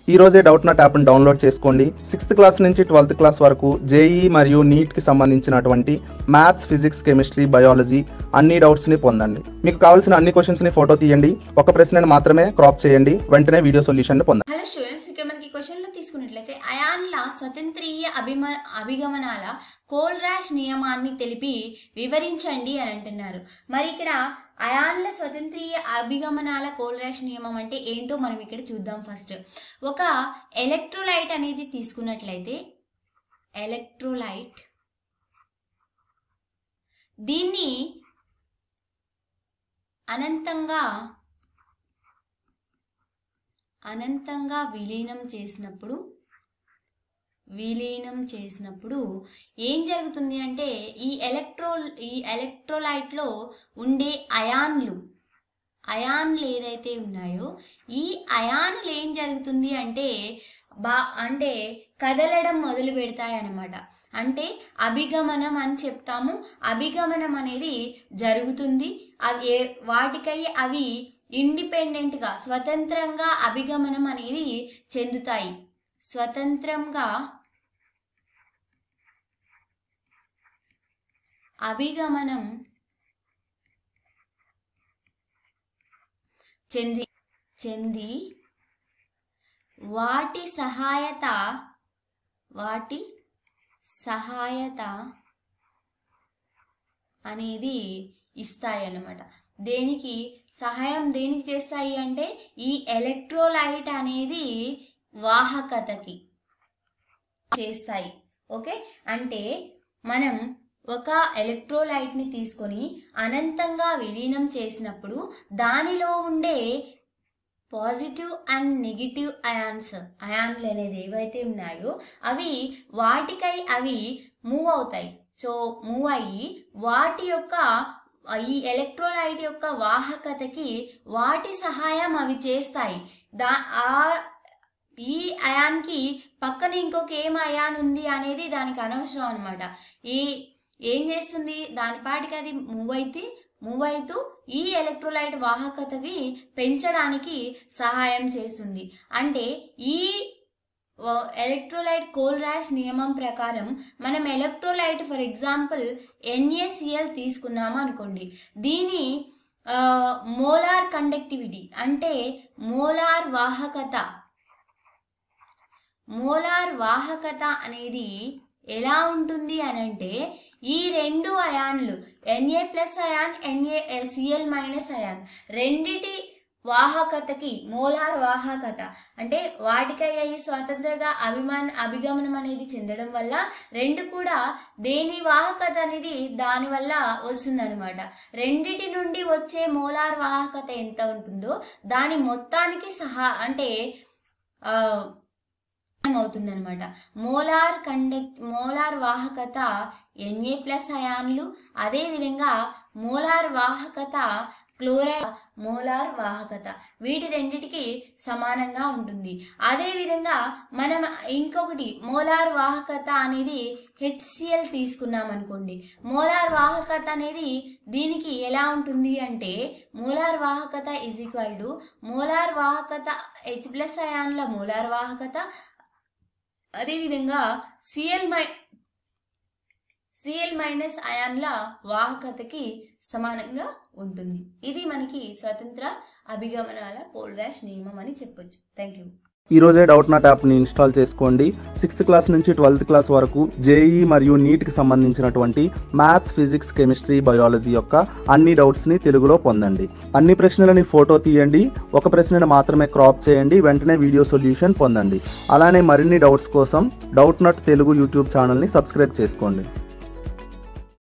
ఈ రోజే Doubtnut యాప్ని డౌన్లోడ్ చేసుకోండి సిక్స్త్ క్లాస్ నుంచి ట్వెల్త్ క్లాస్ వరకు జేఈ మరియు నీట్కి సంబంధించినటువంటి మ్యాథ్స్ ఫిజిక్స్ కెమిస్ట్రీ బయాలజీ అన్ని డౌట్స్ని పొందండి మీకు కావాల్సిన అన్ని క్వశ్చన్స్ని ఫోటో తీయండి ఒక ప్రశ్నను మాత్రమే క్రాప్ చేయండి వెంటనే వీడియో సొల్యూషన్ పొందండి హలో స్టూడెంట్స్ ఇక్కడ మనకి క్వశ్చన్లో తీసుకున్నట్లయితే అయాన్ల స్వతంత్రీయ అభిమ అభిగమనాల కోల్ ర్యాష్ నియమాన్ని తెలిపి వివరించండి అని అంటున్నారు మరి ఇక్కడ అయాన్ల స్వతంత్రీయ అభిగమనాల కోల్ ర్యాష్ నియమం అంటే ఏంటో మనం ఇక్కడ చూద్దాం ఫస్ట్ ఒక ఎలక్ట్రోలైట్ అనేది తీసుకున్నట్లయితే ఎలక్ట్రోలైట్ దీన్ని అనంతంగా అనంతంగా విలీనం చేసినప్పుడు విలీనం చేసినప్పుడు ఏం జరుగుతుంది అంటే ఈ ఎలక్ట్రో ఈ ఎలక్ట్రోలైట్లో ఉండే అయాన్లు అయాన్లు ఏదైతే ఉన్నాయో ఈ అయాన్లు ఏం జరుగుతుంది అంటే బా అంటే కదలడం మొదలు పెడతాయి అన్నమాట అంటే అభిగమనం అని చెప్తాము అభిగమనం అనేది జరుగుతుంది అవి ఏ- వాటికై అవి ఇండిపెండెంట్గా స్వతంత్రంగా అభిగమనం అనేది చెందుతాయి స్వతంత్రంగా అభిగమనం చెంది చెంది వాటి సహాయత వాటి సహాయత అనేది ఇస్తాయి అన్నమాట దేనికి సహాయం దేనికి చేస్తాయి అంటే ఈ ఎలక్ట్రోలైట్ అనేది వాహకతకి చేస్తాయి ఓకే అంటే మనం ఒక ఎలక్ట్రోలైట్ని తీసుకొని అనంతంగా విలీనం చేసినప్పుడు దానిలో ఉండే పాజిటివ్ అండ్ నెగిటివ్ అయాన్స్ అయాన్లు అనేది ఏవైతే ఉన్నాయో అవి వాటికై అవి మూవ్ అవుతాయి సో మూవ్ అయ్యి వాటి యొక్క ఈ ఎలక్ట్రోలైట్ యొక్క వాహకతకి వాటి సహాయం అవి చేస్తాయి దా ఆ ఈ అయాన్కి పక్కన ఇంకొక ఏం అయాన్ ఉంది అనేది దానికి అనవసరం అనమాట ఈ ఏం చేస్తుంది దాని పాటికి అది మూవ్ అయితే మూవ్ అవుతూ ఈ ఎలక్ట్రోలైట్ వాహకతకి పెంచడానికి సహాయం చేస్తుంది అంటే ఈ ఎలక్ట్రోలైట్ కోల్ ర్యాష్ నియమం ప్రకారం మనం ఎలక్ట్రోలైట్ ఫర్ ఎగ్జాంపుల్ ఎన్ఏసిఎల్ తీసుకున్నాము అనుకోండి దీని మోలార్ కండక్టివిటీ అంటే మోలార్ వాహకత మోలార్ వాహకత అనేది ఎలా ఉంటుంది అని అంటే ఈ రెండు అయాన్లు NA plus ion NA CL minus ion రెండిటి వాహకతకి మోలార్ వాహకత అంటే వాటికై అయ్యి స్వతంత్రంగా అభిమాన్ అభిగమనం అనేది చెందడం వల్ల రెండు కూడా దేని వాహకత అనేది దాని వల్ల వస్తుందన్నమాట రెండిటి నుండి వచ్చే మోలార్ వాహకత ఎంత ఉంటుందో దాని మొత్తానికి సహా అంటే ఆ, అవుతుందన్నమాట మోలార్ కండక్ట్ మోలార్ వాహకత ఎన్ఏ ప్లస్ అయాన్లు అదేవిధంగా మోలార్ వాహకత క్లోరైడ్ మోలార్ వాహకత వీటి రెండిటికి సమానంగా ఉంటుంది అదేవిధంగా మనం ఇంకొకటి మోలార్ వాహకత అనేది హెచ్సిఎల్ తీసుకున్నాం అనుకోండి మోలార్ వాహకత అనేది దీనికి ఎలా ఉంటుంది అంటే మోలార్ వాహకత ఇజ్ ఈక్వల్ టు మోలార్ వాహకత హెచ్ ప్లస్ అయాన్ల మోలార్ వాహకత అదేవిధంగా సిఎల్ మై సిఎల్ మైనస్ అయాన్ల వాహకతకి సమానంగా ఉంటుంది ఇది మనకి స్వతంత్ర అభిగమనాల కోల్ ర్యాష్ నియమం అని చెప్పొచ్చు థ్యాంక్ యూ ఈ రోజే డౌట్ నాట్ యాప్ని ఇన్స్టాల్ చేసుకోండి సిక్స్త్ క్లాస్ నుంచి ట్వెల్త్ క్లాస్ వరకు జేఈ మరియు నీట్కి సంబంధించినటువంటి మ్యాథ్స్ ఫిజిక్స్ కెమిస్ట్రీ బయాలజీ యొక్క అన్ని డౌట్స్ని తెలుగులో పొందండి అన్ని ప్రశ్నలని ఫోటో తీయండి ఒక ప్రశ్నను మాత్రమే క్రాప్ చేయండి వెంటనే వీడియో సొల్యూషన్ పొందండి అలానే మరిన్ని డౌట్స్ కోసం డౌట్ నాట్ తెలుగు యూట్యూబ్ ఛానల్ని సబ్స్క్రైబ్ చేసుకోండి